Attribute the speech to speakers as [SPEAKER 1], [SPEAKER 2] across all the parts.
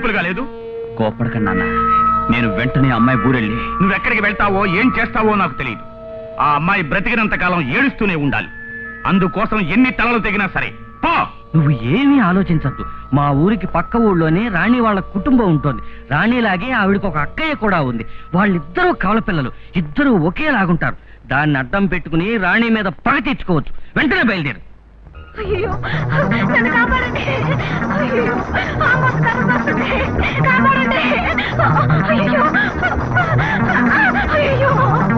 [SPEAKER 1] Simple గా లేదు
[SPEAKER 2] కోపడకండి నాన్న నేను వెంటనే అమ్మాయి ఊరెళ్ళి
[SPEAKER 1] నువ్వెక్కడికి వెళ్తావో ఏం చేస్తావో నాకు తెలియదు ఆ అమ్మాయి బ్రతికినంత కాలం ఏడుస్తూనే ఉండాలి అందుకోసం ఎన్ని తలలు తెగినా సరే పో
[SPEAKER 3] నువ్వు ఏమీ ఆలోచించద్దు మా ఊరికి పక్క ఊళ్ళోనే రాణి వాళ్ళ కుటుంబం ఉంటుంది రాణిలాగే ఆవిడకి ఒక అక్కయ్య కూడా ఉంది వాళ్ళిద్దరూ కవల పిల్లలు ఇద్దరూ ఒకేలాగుంటారు దాన్ని అడ్డం పెట్టుకుని రాణి మీద పగ తీర్చుకోవచ్చు వెంటనే బయలుదేరు
[SPEAKER 4] అయ్యో నన్ను కాపాడండి అయ్యో ఆపద కలుగుతుంది కాపాడండి అయ్యో అయ్యో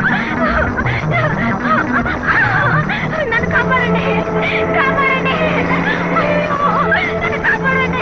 [SPEAKER 4] నన్ను కాపాడండి కాపాడండి అయ్యో నన్ను కాపాడండి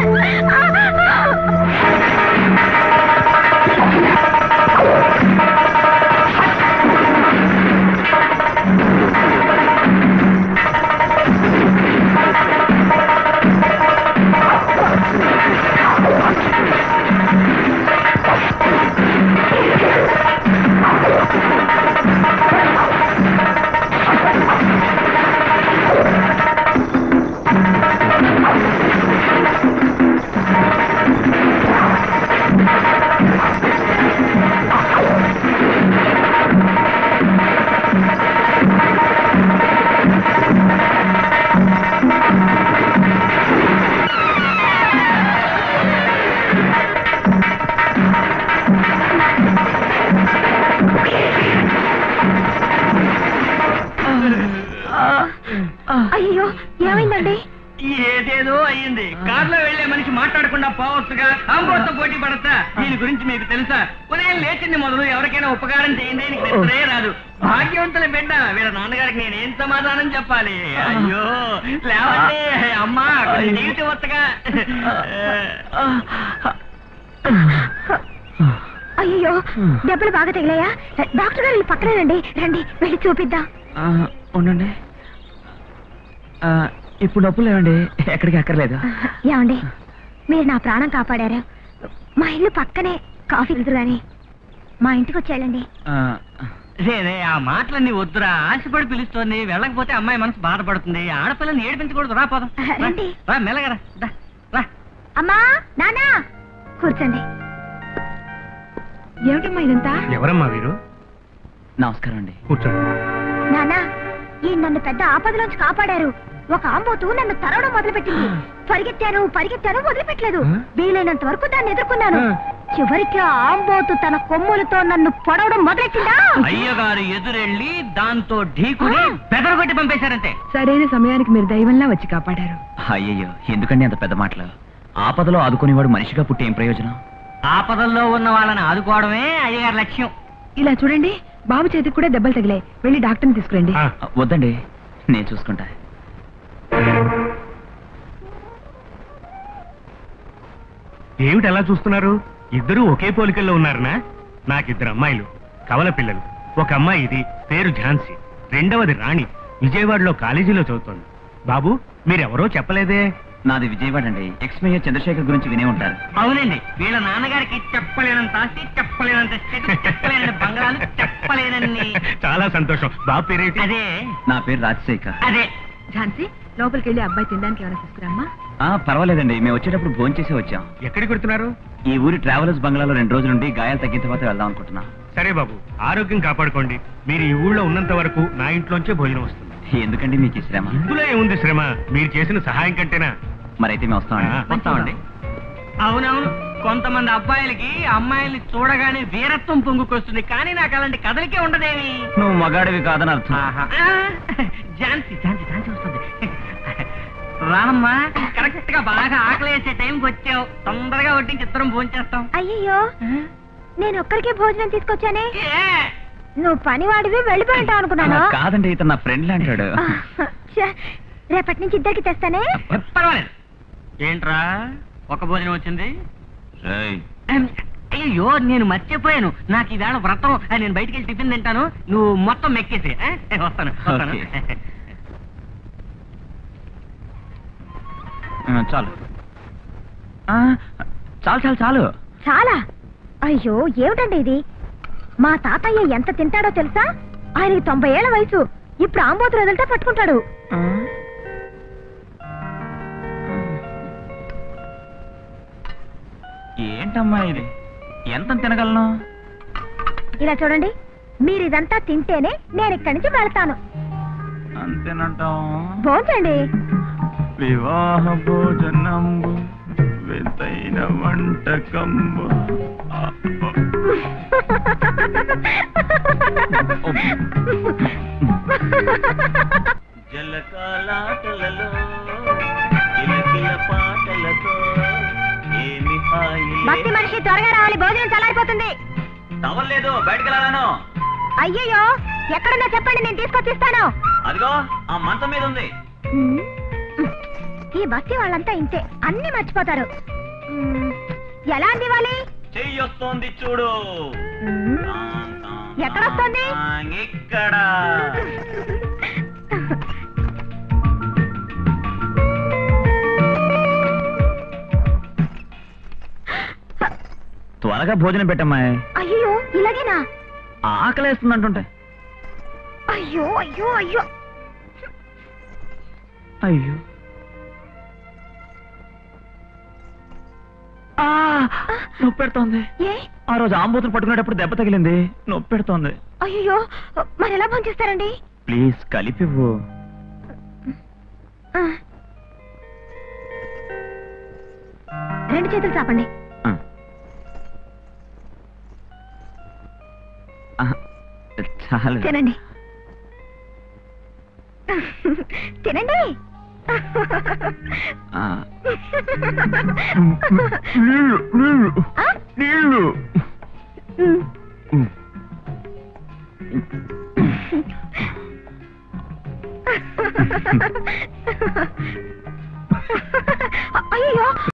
[SPEAKER 4] అయ్యో ఏమైందండి
[SPEAKER 3] ఏదేదో అయ్యింది కారులో వెళ్లే మనిషి మాట్లాడకుండా పోవచ్చుగా ఆంబోతో పోటీ పడతా దీని గురించి మీకు తెలుసా ఉదయం లేచింది మొదలు ఎవరికైనా ఉపకారం చేయండి నీకు నిద్రే రాదు భాగ్యవంతుల బిడ్డ వీళ్ళ నాన్నగారికి నేనేం సమాధానం చెప్పాలి అయ్యో లేవండి అమ్మా కొంచెం నీటి వత్తగా
[SPEAKER 4] అయ్యో దెబ్బలు బాగా తగిలాయా డాక్టర్ గారు పక్కనేనండి రండి వెళ్ళి చూపిద్దాం
[SPEAKER 2] ఉండండి ఇప్పుడు డబ్బులు లేవండి ఎక్కడికి అక్కర్లేదు
[SPEAKER 4] ఏమండి మీరు నా ప్రాణం కాపాడారు మా ఇల్లు పక్కనే కాఫీ ఎదురు గాని మా ఇంటికి వచ్చేయాలండి
[SPEAKER 3] రే ఆ మాటలన్నీ వద్దురా ఆశపడి పిలుస్తోంది వెళ్ళకపోతే అమ్మాయి మనసు బాధపడుతుంది ఆడపిల్లని ఏడిపించకూడదు రా పోదాం రా,
[SPEAKER 4] రండి.
[SPEAKER 3] రా మెల్లగరా దా, రా
[SPEAKER 4] అమ్మా నానా కూర్చోండి ఏమిటమ్మా ఇదంతా
[SPEAKER 1] ఎవరమ్మా వీరు
[SPEAKER 2] నమస్కారం అండి
[SPEAKER 1] కూర్చోండి
[SPEAKER 4] నానా ఈ నన్ను పెద్ద ఆపదలోంచి కాపాడారు ఒక ఆంబోతు నన్ను తరవడం మొదలుపెట్టింది పరిగెత్తాను పరిగెత్తాను వదిలిపెట్టలేదు వీలైనంత వరకు దాన్ని ఎదుర్కొన్నాను చివరికి ఆ ఆంబోతు తన కొమ్ములతో నన్ను పొడవడం మొదలెట్టిందా
[SPEAKER 3] అయ్యగారు ఎదురెళ్ళి దాంతో ఢీకుని బెదరగొట్టి పంపేశారంతే
[SPEAKER 5] సరైన సమయానికి మీరు దైవంలా వచ్చి కాపాడారు
[SPEAKER 2] అయ్యయ్యో ఎందుకండి అంత పెద్ద మాటలు ఆపదలో ఆదుకునేవాడు మనిషిగా పుట్టి ఏం ప్రయోజనం
[SPEAKER 3] ఆపదల్లో ఉన్న వాళ్ళని ఆదుకోవడమే అయ్యగారి లక్ష్యం
[SPEAKER 5] ఇలా చూడండి బాబు చేతికి కూడా దెబ్బలు తగిలాయి వెళ్ళి డాక్టర్ని తీసుకురండి
[SPEAKER 1] ఆ,
[SPEAKER 2] వద్దండి నేను చూసుకుంటా
[SPEAKER 1] ఏమిటి అలా చూస్తున్నారు ఇద్దరూ ఒకే పోలికల్లో ఉన్నారనా నాకిద్దరు అమ్మాయిలు కవల పిల్లలు ఒక అమ్మాయి ఇది పేరు ఝాన్సీ రెండవది రాణి విజయవాడలో కాలేజీలో చదువుతోంది బాబు మీరెవరో చెప్పలేదే
[SPEAKER 2] నాది విజయవాడ అండి ఎక్స్ మేయర్ చంద్రశేఖర్ గురించి వినే ఉంటారు
[SPEAKER 3] అవునండి వీళ్ళ నాన్నగారికి చెప్పలేనంత ఆస్తి చెప్పలేనంత స్థితి చెప్పలేనన్ని బంగారాలు చెప్పలేనన్ని
[SPEAKER 1] చాలా సంతోషం బాబు పేరేంటి
[SPEAKER 3] అదే
[SPEAKER 2] నా పేరు రాజశేఖర్
[SPEAKER 3] అదే
[SPEAKER 5] ఝాన్సీ లోపలికి వెళ్ళి అబ్బాయి తినడానికి ఏమైనా తీసుకురామ్మా
[SPEAKER 2] ఆ పర్వాలేదండి మేము వచ్చేటప్పుడు భోంచేసి వచ్చాం
[SPEAKER 1] ఎక్కడికి వెళ్తున్నారు
[SPEAKER 2] ఈ ఊరి ట్రావెలర్స్ బంగ్లాలో రెండు రోజుల నుండి గాయాలు తగ్గిన తర్వాత వెళ్దాం అనుకుంటున్నాం
[SPEAKER 1] సరే బాబు ఆరోగ్యం కాపాడుకోండి మీరు ఈ ఊళ్ళో ఉన్నంత వరకు నా ఇంట్లోంచే భోజనం వస్తుంది
[SPEAKER 2] ఎందుకండి మీకు ఈ శ్రమ
[SPEAKER 1] ఇందులో ఏముంది శ్రమ మీరు చేసిన సహాయం కంటేనా
[SPEAKER 2] మరైతే మేము వస్తామండి
[SPEAKER 1] ఆ.
[SPEAKER 3] వస్తామండి అవునవును కొంతమంది అబ్బాయిలకి అమ్మాయిల్ని చూడగానే వీరత్వం పొంగుకొస్తుంది కానీ నాకు అలాంటి కథలకే ఉండదేమి
[SPEAKER 2] నువ్వు మగాడివి కాదని అర్థం
[SPEAKER 3] ఆ, ఝాన్సీ ఝాన్సీ ఝాన్సీ వస్తుంది రామ్మా కరెక్ట్ గా బాగా ఆకలి వేసే టైంకి వచ్చావు తొందరగా వడ్డించి ఇద్దరం భోంచేస్తాం
[SPEAKER 4] అయ్యయ్యో నేను ఒక్కరికే భోజనం తీసుకొచ్చానే
[SPEAKER 3] ఏ?
[SPEAKER 4] నువ్వు పనివాడివి వెళ్ళిపోయి ఉంటావు అనుకున్నాను
[SPEAKER 2] కాదండి ఇతను నా ఫ్రెండ్ అంటాడు
[SPEAKER 4] ఛే, రేపటి నుంచి ఇద్దరికి తెస్తానే
[SPEAKER 3] పర్వాలేదు ఏంట్రా ఒక భోజనం వచ్చింది అయ్యో నేను మర్చిపోయాను నాకు ఈవేళ వ్రతం ఆ, నేను బయటికి వెళ్ళి టిఫిన్ తింటాను నువ్వు మొత్తం మెక్కేసి ఆ? వస్తాను వస్తాను
[SPEAKER 2] ఓకే. ఆ, చాలు ఆ, చాలు చాలు చాలు
[SPEAKER 4] చాలా అయ్యో ఏమిటండి ఇది మా తాతయ్య ఎంత తింటాడో తెలుసా ఆయనకి తొంభై ఏళ్ల వయసు ఇప్పుడు ఆంబోతులు వదిలితే పట్టుకుంటాడు
[SPEAKER 2] ఏంటమ్మా ఇది ఎంత తినగలను
[SPEAKER 4] ఇలా చూడండి మీరు ఇదంతా తింటేనే నేను ఇక్కడి నుంచి వెళ్తాను
[SPEAKER 2] అంతేనంటాం
[SPEAKER 4] భోంచండి
[SPEAKER 2] వివాహ భోజనంబు వింతైన వంటకంబు
[SPEAKER 3] జలకాలాటలలో కిలకిల పాటలతో ఏమి
[SPEAKER 4] మత్తి మనిషి త్వరగా రావాలి భోజనం చల్లారిపోతుంది
[SPEAKER 3] తవలేదు బయటకు వెళ్ళాను
[SPEAKER 4] అయ్యయ్యో ఎక్కడున్నా చెప్పండి నేను తీసుకొచ్చిస్తాను
[SPEAKER 3] అదిగో ఆ మంచం మీద ఉంది
[SPEAKER 4] ఉమ్. ఈ బస్తి వాళ్ళంతా ఇంతే అన్ని మర్చిపోతారు ఉమ్, ఎలా అందివ్వాలి
[SPEAKER 3] చెయ్యి వస్తోంది చూడు
[SPEAKER 4] ఉమ్, ఎక్కడొస్తోంది?
[SPEAKER 3] ఇక్కడ
[SPEAKER 2] త్వరగా భోజనం పెట్టమ్మా
[SPEAKER 4] అయ్యో ఇలాగేనా
[SPEAKER 2] ఆకలేస్తుంది అంటుంటే
[SPEAKER 4] అయ్యో అయ్యో అయ్యో
[SPEAKER 2] అయ్యో ఆ, నొప్పి పెడుతోంది
[SPEAKER 4] ఏ
[SPEAKER 2] ఆ రోజు ఆంబోతులు పట్టుకునేటప్పుడు దెబ్బ తగిలింది నొప్పి పెడుతోంది
[SPEAKER 4] అయ్యో మరి ఎలా భోంచేస్తారండి
[SPEAKER 2] ప్లీజ్ కలిపివ్వు
[SPEAKER 4] ఆ. రెండు చేతులు చాపండి
[SPEAKER 2] ఆ. ఆ, చాలు
[SPEAKER 4] తినండి తినండి
[SPEAKER 2] ఆ. నీళ్ళు నీళ్ళు
[SPEAKER 4] ఆ?
[SPEAKER 2] నీళ్ళు
[SPEAKER 4] ఉమ్. అయ్యో